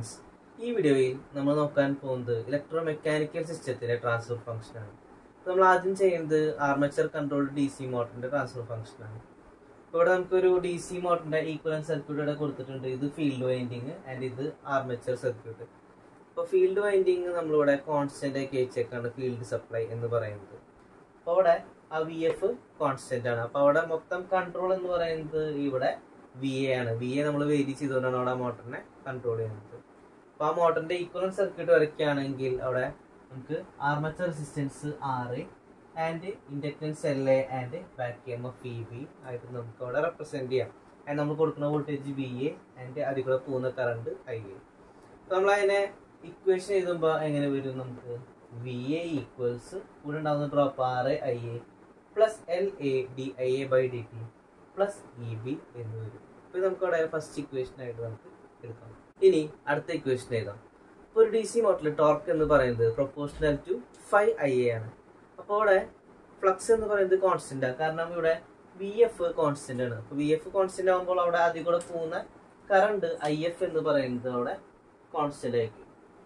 friends ഈ വീഡിയോയിൽ നമ്മൾ നോക്കാൻ പോകുന്നത് ഇലക്ട്രോ മെക്കാനിക്കൽ സിസ്റ്റത്തിലെ ട്രാൻസ്ഫർ ഫംഗ്ഷൻ ആണ് നമ്മൾ ആദ്യം ചെയ്യുന്നത് ആർമേച്ചർ കൺട്രോൾഡ് ഡി സി മോട്ടറിന്റെ ട്രാൻസ്ഫർ ഫംഗ്ഷൻ ആണ് ഇവിടെ നമുക്കൊരു ഡി സി മോട്ടറിന്റെ ഈക്വലൻ സർക്യൂട്ട് ഇവിടെ കൊടുത്തിട്ടുണ്ട് ഇത് ഫീൽഡ് വൈൻഡിങ് ആൻഡ് ഇത് ആർമേച്ചർ സർക്യൂട്ട് അപ്പോൾ ഫീൽഡ് വൈൻഡിങ് നമ്മളിവിടെ കോൺസ്റ്റന്റ് ആക്കി വെച്ചേക്കാണ് ഫീൽഡ് സപ്ലൈ എന്ന് പറയുന്നത് അപ്പോൾ അവിടെ ആ വി എഫ് കോൺസ്റ്റന്റ് ആണ് അപ്പോൾ അവിടെ മൊത്തം കൺട്രോൾ എന്ന് പറയുന്നത് ഇവിടെ വി എ ആണ് വി എ നമ്മൾ വേരി ചെയ്തുകൊണ്ടാണ് അവിടെ മോട്ടറിനെ കൺട്രോൾ ചെയ്യുന്നത് അപ്പോൾ ആ മോട്ടറിന്റെ ഈക്വലൻ സർക്യൂട്ട് വരയ്ക്കുകയാണെങ്കിൽ അവിടെ നമുക്ക് armature resistance R and inductance L A and back M F E B ആയിട്ട് നമുക്ക് അവിടെ റെപ്രസെന്റ് ചെയ്യാം ആൻഡ് നമ്മൾ കൊടുക്കുന്ന വോൾട്ടേജ് വി എ ആൻഡ് അതിൽ കൂടെ പോകുന്ന കറണ്ട് ഐ എ അപ്പോൾ നമ്മൾ അതിനെ ഇക്വേഷൻ എഴുതുമ്പോൾ എങ്ങനെ വരും നമുക്ക് വി എ ഈക്വൽസ് ഇവിടെ ഉണ്ടാകുന്ന drop R I A plus L A D I A by D T plus E B എന്ന് വരും അപ്പോൾ ഇത് നമുക്ക് അവിടെ ഫസ്റ്റ് ഇക്വേഷൻ ആയിട്ട് നമുക്ക് എടുക്കാം ഇനി അടുത്ത ഇക്വേഷൻ എഴുതാം ഇപ്പോൾ ഒരു ഡി സി മോട്ടറിൽ ടോർക്ക് എന്ന് പറയുന്നത് proportional to five I A ആണ് അപ്പോൾ അവിടെ ഫ്ലക്സ് എന്ന് പറയുന്നത് കോൺസ്റ്റന്റ് ആണ് കാരണം ഇവിടെ വി എഫ് കോൺസ്റ്റന്റ് ആണ് അപ്പോൾ വി എഫ് കോൺസ്റ്റന്റ് ആകുമ്പോൾ അവിടെ ആദ്യം കൂടെ പോകുന്ന കറണ്ട് ഐ എഫ് എന്ന് പറയുന്നത് അവിടെ കോൺസ്റ്റന്റ് ആയിരിക്കും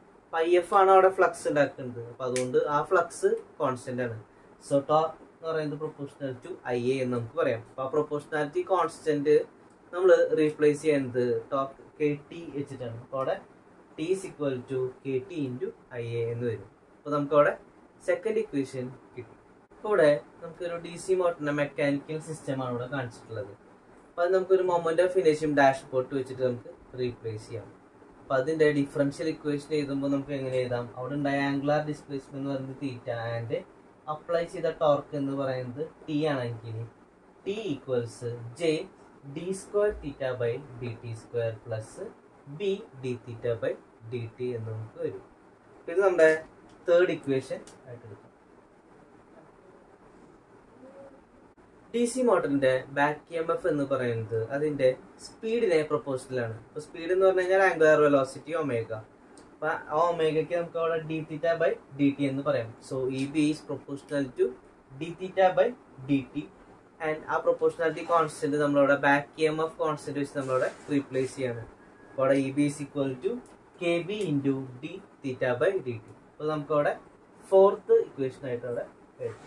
ഐ എഫ് ആണ് അവിടെ ഫ്ലക്സ് ഉണ്ടാക്കുന്നത് അപ്പൊ അതുകൊണ്ട് ആ ഫ്ലക്സ് കോൺസ്റ്റന്റ് ആണ് സോ ടോർക്ക് എന്ന് പറയുന്നത് പ്രൊപ്പോർഷണൽ ടു ഐ എ എന്ന് നമുക്ക് പറയാം അപ്പൊ ആ പ്രൊപ്പോർഷണാലിറ്റി കോൺസ്റ്റന്റ് നമ്മൾ റീപ്ലേസ് ചെയ്യുന്നത് ടോർക്ക് കെ ടി വെച്ചിട്ടാണ് അപ്പോൾ അവിടെ T is equal to K T into I A എന്ന് വരും അപ്പോൾ നമുക്ക് അവിടെ സെക്കൻഡ് ഇക്വേഷൻ കിട്ടി അപ്പോൾ ഇവിടെ നമുക്കൊരു ഡി സി മോട്ടറിന്റെ മെക്കാനിക്കൽ സിസ്റ്റം ആണ് ഇവിടെ കാണിച്ചിട്ടുള്ളത് അപ്പോൾ അത് നമുക്കൊരു മൊമെന്റ് ഓഫ് ഫിനിഷും ഡാഷ് ബോർഡ് വെച്ചിട്ട് നമുക്ക് റീപ്ലേസ് ചെയ്യാം അപ്പൊ അതിന്റെ ഡിഫറൻഷ്യൽ ഇക്വേഷൻ എഴുതുമ്പോൾ നമുക്ക് എങ്ങനെ എഴുതാം അവിടെ ഉണ്ടായ ആംഗുലാർ ഡിസ്പ്ലേസ്മെന്റ് എന്ന് പറയുന്നത് തീറ്റ ആൻഡ് അപ്ലൈ ചെയ്ത ടോർക്ക് എന്ന് പറയുന്നത് ടി ആണെങ്കിൽ T equals J D square theta by D T square plus B D theta by D T എന്ന് നമുക്ക് വരും ഇത് നമ്മുടെ തേർഡ് ഇക്വേഷൻ ആയിട്ട് എടുക്കാം ഡി സി മോട്ടറിന്റെ ബാക്ക് എം എഫ് എന്ന് പറയുന്നത് അതിന്റെ സ്പീഡിനെ പ്രൊപ്പോഷണൽ ആണ് ഇപ്പൊ സ്പീഡ് എന്ന് പറഞ്ഞു കഴിഞ്ഞാൽ ആംഗുലർ വെലോസിറ്റി ഒമേഗ അപ്പൊ ആ ഒമേഗയ്ക്ക് നമുക്ക് അവിടെ D theta by D T എന്ന് പറയാം so E B is proportional to D theta by D T and ആ പ്രൊപ്പോഷണാലിറ്റി കോൺസ്റ്റന്റ് നമ്മളവിടെ ബാക്ക് എം എഫ് കോൺസ്റ്റന്റ് വെച്ച് നമ്മളവിടെ റീപ്ലേസ് ചെയ്യാണ് അപ്പോൾ അവിടെ E B is equal to K B into D theta by D T അപ്പോൾ നമുക്ക് അവിടെ ഫോർത്ത് ഇക്വേഷൻ ആയിട്ട് അവിടെ എഴുതാം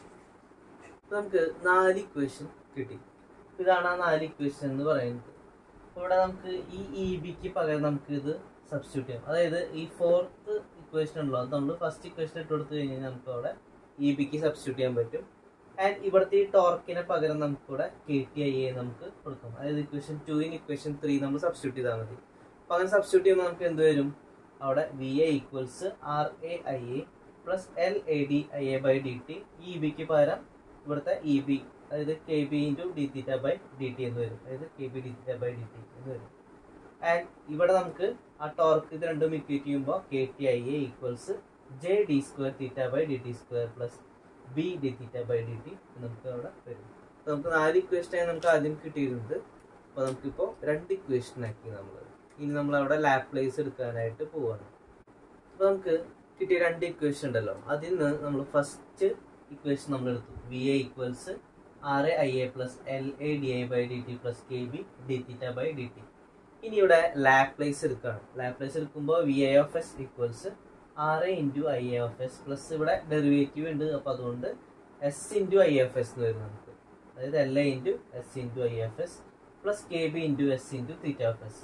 നമുക്ക് നാല് ഇക്വേഷൻ കിട്ടി ഇതാണ് ആ നാല് ഇക്വേഷൻ എന്ന് പറയുന്നത് ഇവിടെ നമുക്ക് ഈ ഇ ബിക്ക് പകരം നമുക്ക് ഇത് സബ്സ്റ്റിറ്റ്യൂട്ട് ചെയ്യാം അതായത് ഈ ഫോർത്ത് ഇക്വേഷൻ ഉള്ളൂ അത് നമ്മൾ ഫസ്റ്റ് ഇക്വേഷൻ ഇട്ട് കൊടുത്തു കഴിഞ്ഞാൽ നമുക്ക് അവിടെ ഇ ബിക്ക് സബ്സ്റ്റിറ്റ്യൂട്ട് ചെയ്യാൻ പറ്റും ആൻഡ് ഇവിടുത്തെ ഈ ടോർക്കിനെ പകരം നമുക്ക് ഇവിടെ കെ ടി ഐ എ നമുക്ക് കൊടുക്കാം അതായത് ഇക്വേഷൻ ടുവിന് ഇക്വേഷൻ ത്രീ നമ്മൾ സബ്സ്റ്റിറ്റ്യൂട്ട് ചെയ്താൽ മതി അപ്പോൾ അങ്ങനെ സബ്സ്റ്റിറ്റ്യൂട്ട് ചെയ്യുമ്പോൾ നമുക്ക് എന്ത് വരും അവിടെ V A equals R A I A plus L A D I A by D T E ബിക്ക് പകരം ഇവിടുത്തെ ഇ ബി അതായത് K B into D theta by D T എന്ന് വരും അതായത് K B D theta by D T എന്ന് വരും and ഇവിടെ നമുക്ക് ആ ടോർക്ക് ഇത് രണ്ടും ഇക്വേറ്റ് ചെയ്യുമ്പോൾ K T I A equals J D square theta by D T square plus B D theta by D T നമുക്ക് അവിടെ വരും അപ്പോൾ നമുക്ക് നാല് ഇക്വേഷനായി നമുക്ക് ആദ്യം കിട്ടിയിരുന്നത് അപ്പോൾ നമുക്കിപ്പോൾ രണ്ട് ഇക്വേഷൻ ആക്കി നമ്മൾ ഇനി നമ്മൾ അവിടെ ലാപ്ലേസ് എടുക്കാനായിട്ട് പോവാണ് അപ്പോൾ നമുക്ക് കിട്ടിയ രണ്ട് ഇക്വേഷൻ ഉണ്ടല്ലോ അതിൽ നിന്ന് നമ്മൾ ഫസ്റ്റ് ഇക്വേഷൻ നമ്മൾ എടുത്തു V A equals R A I A plus L A D I by D T plus K B D theta by D T ഇനി ഇവിടെ ലാപ്ലേസ് എടുക്കുകയാണ് ലാപ്ലേസ് എടുക്കുമ്പോൾ V A of S equals R A into I A of S plus ഇവിടെ derivative ഉണ്ട് അപ്പോൾ അതുകൊണ്ട് S into I F S എന്ന് വരും നമുക്ക് അതായത് L A into S into I F S plus K B into S into theta of S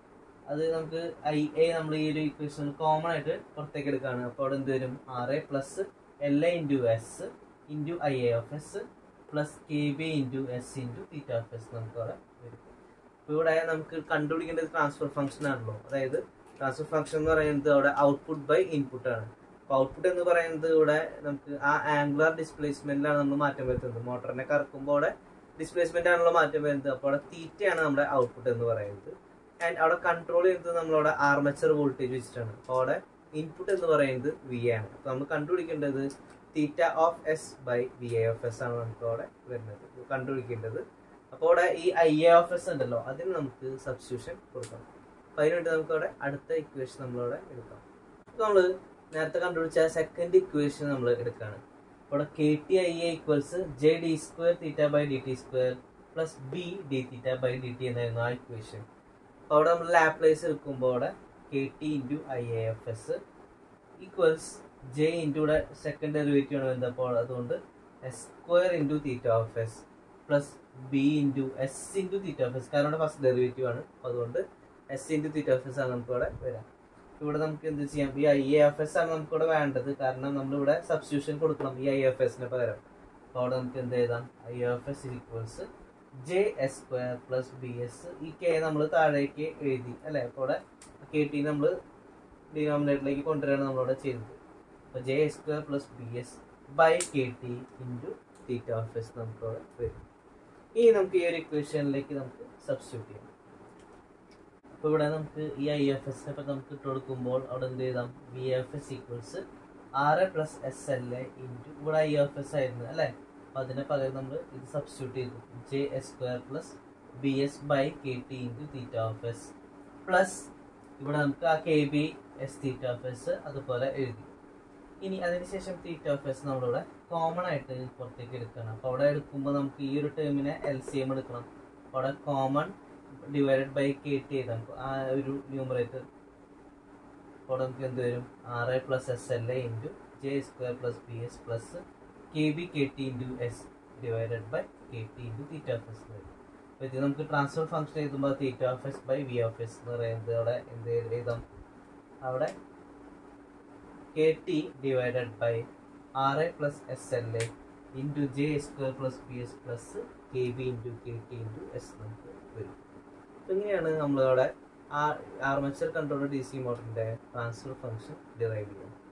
അത് നമുക്ക് ഐ എ നമ്മൾ ഈ ഒരു ഇക്വേഷൻ കോമൺ ആയിട്ട് പുറത്തേക്ക് എടുക്കുകയാണ് അപ്പോൾ അവിടെ എന്ത് വരും R A plus L A into S into I A of S plus K B into S into theta of S നമുക്ക് അവിടെ വരും അപ്പോൾ ഇവിടെ നമുക്ക് കണ്ടുപിടിക്കേണ്ടത് ട്രാൻസ്ഫർ ഫംഗ്ഷൻ ആണല്ലോ അതായത് ട്രാൻസ്ഫർ ഫംഗ്ഷൻ എന്ന് പറയുന്നത് അവിടെ ഔട്ട്പുട്ട് ബൈ ഇൻപുട്ട് ആണ് അപ്പോൾ ഔട്ട്പുട്ട് എന്ന് പറയുന്നത് ഇവിടെ നമുക്ക് ആ ആംഗുലർ ഡിസ്പ്ലേസ്മെന്റിലാണ് നമ്മൾ മാറ്റം വരുത്തുന്നത് മോട്ടറിനെ കറക്കുമ്പോൾ അവിടെ ഡിസ്പ്ലേസ്മെന്റ് ആണല്ലോ മാറ്റം വരുന്നത് അപ്പോൾ അവിടെ തീറ്റയാണ് നമ്മുടെ ഔട്ട്പുട്ട് എന്ന് പറയുന്നത് ആൻഡ് അവിടെ കൺട്രോൾ ചെയ്യുന്നത് നമ്മളവിടെ ആർമച്ചർ വോൾട്ടേജ് വെച്ചിട്ടാണ് അപ്പോൾ അവിടെ ഇൻപുട്ട് എന്ന് പറയുന്നത് വി ആണ് അപ്പോൾ നമ്മൾ കണ്ടുപിടിക്കേണ്ടത് theta of S by V A of S ആണ് നമുക്ക് അവിടെ വരുന്നത് കണ്ടുപിടിക്കേണ്ടത് അപ്പോൾ അവിടെ ഈ ഐ എ ഓഫ് എസ് ഉണ്ടല്ലോ അതിന് നമുക്ക് സബ്സ്റ്റിറ്റ്യൂഷൻ കൊടുക്കണം അപ്പോൾ അതിനുവേണ്ടി നമുക്ക് അവിടെ അടുത്ത ഇക്വേഷൻ നമ്മളവിടെ എടുക്കാം അപ്പോൾ നമ്മൾ നേരത്തെ കണ്ടുപിടിച്ച സെക്കൻഡ് ഇക്വേഷൻ നമ്മൾ എടുക്കുകയാണ് അവിടെ K T I A equals J D square theta by D T square plus B D theta by D T എന്നായിരുന്നു ആ ഇക്വേഷൻ അപ്പോൾ അവിടെ നമ്മൾ ലാപ്ലേസ് എടുക്കുമ്പോൾ അവിടെ K T into I A F S equals J ഇൻറ്റൂടെ second derivative ആണ് വരുന്നത് അപ്പോൾ അതുകൊണ്ട് S square into theta of S plus B into S into theta of S കാരണം ഇവിടെ ഫസ്റ്റ് ഡെറിവേറ്റീവ് ആണ് അപ്പോൾ അതുകൊണ്ട് S into theta of S ആണ് നമുക്ക് ഇവിടെ വരാം ഇവിടെ നമുക്ക് എന്ത് ചെയ്യാം ഈ ഐ എഫ് എസ് ആണ് നമുക്ക് ഇവിടെ വേണ്ടത് കാരണം നമ്മളിവിടെ സബ്സ്റ്റിറ്റ്യൂഷൻ കൊടുക്കണം ഈ ഐ എഫ് എസിന് പകരം അപ്പോൾ അവിടെ നമുക്ക് എന്ത് എഴുതാം I F S equals J S square plus B S ഈ കെ നമ്മൾ താഴേക്ക് എഴുതി അല്ലേ അപ്പോൾ ഇവിടെ കെ ടി നമ്മൾ ഡിനോമിനേറ്ററിലേക്ക് കൊണ്ടുവരികയാണ് നമ്മളിവിടെ ചെയ്തത് അപ്പോൾ J S square plus B S by K T into theta of S നമുക്കിവിടെ വരും ഇനി നമുക്ക് ഈ ഒരു ഇക്വേഷനിലേക്ക് നമുക്ക് സബ്സ്റ്റിറ്റ്യൂട്ട് ചെയ്യാം അപ്പോൾ ഇവിടെ നമുക്ക് ഈ ഐ എഫ് എസിനെ ഇപ്പം നമുക്ക് ഇട്ട് കൊടുക്കുമ്പോൾ അവിടെ എന്ത് ചെയ്താം V F S equals R plus S L A into ഇവിടെ ഐ എഫ് എസ് ആയിരുന്നു അല്ലേ അപ്പോൾ അതിന് പകരം നമ്മൾ ഇത് സബ്സ്റ്റിറ്റ്യൂട്ട് ചെയ്തു J S square plus B S by K T into theta of S plus ഇവിടെ നമുക്ക് ആ K B S theta of S അതുപോലെ എഴുതി ഇനി അതിനുശേഷം തീറ്റ ഓഫ് എസ് നമ്മളിവിടെ കോമൺ ആയിട്ട് പുറത്തേക്ക് എടുക്കണം അപ്പോൾ അവിടെ എടുക്കുമ്പോൾ നമുക്ക് ഈ ഒരു ടേമിനെ എൽ സി എം എടുക്കണം അവിടെ common divided by K T ചെയ്താൽ ആ ഒരു ന്യൂമറേറ്റർ അവിടെ നമുക്ക് എന്ത് വരും R plus S L A into J square plus B S plus K B K T into S divided by K T into theta of S വരും അപ്പോൾ ഇത് നമുക്ക് ട്രാൻസ്ഫർ ഫംഗ്ഷൻ എഴുതുമ്പോൾ theta of S by V of S എന്ന് പറയുന്നത് അവിടെ എന്ത് എഴുതാം അവിടെ K T divided by R plus S L A into J square plus B S plus K B into K T into S നമുക്ക് വരും അപ്പോൾ ഇങ്ങനെയാണ് നമ്മളവിടെ ആ ആർമേച്ചർ കൺട്രോൾ ഡി സി മോട്ടറിൻ്റെ ട്രാൻസ്ഫർ ഫംഗ്ഷൻ ഡിറൈവ് ചെയ്യുന്നത്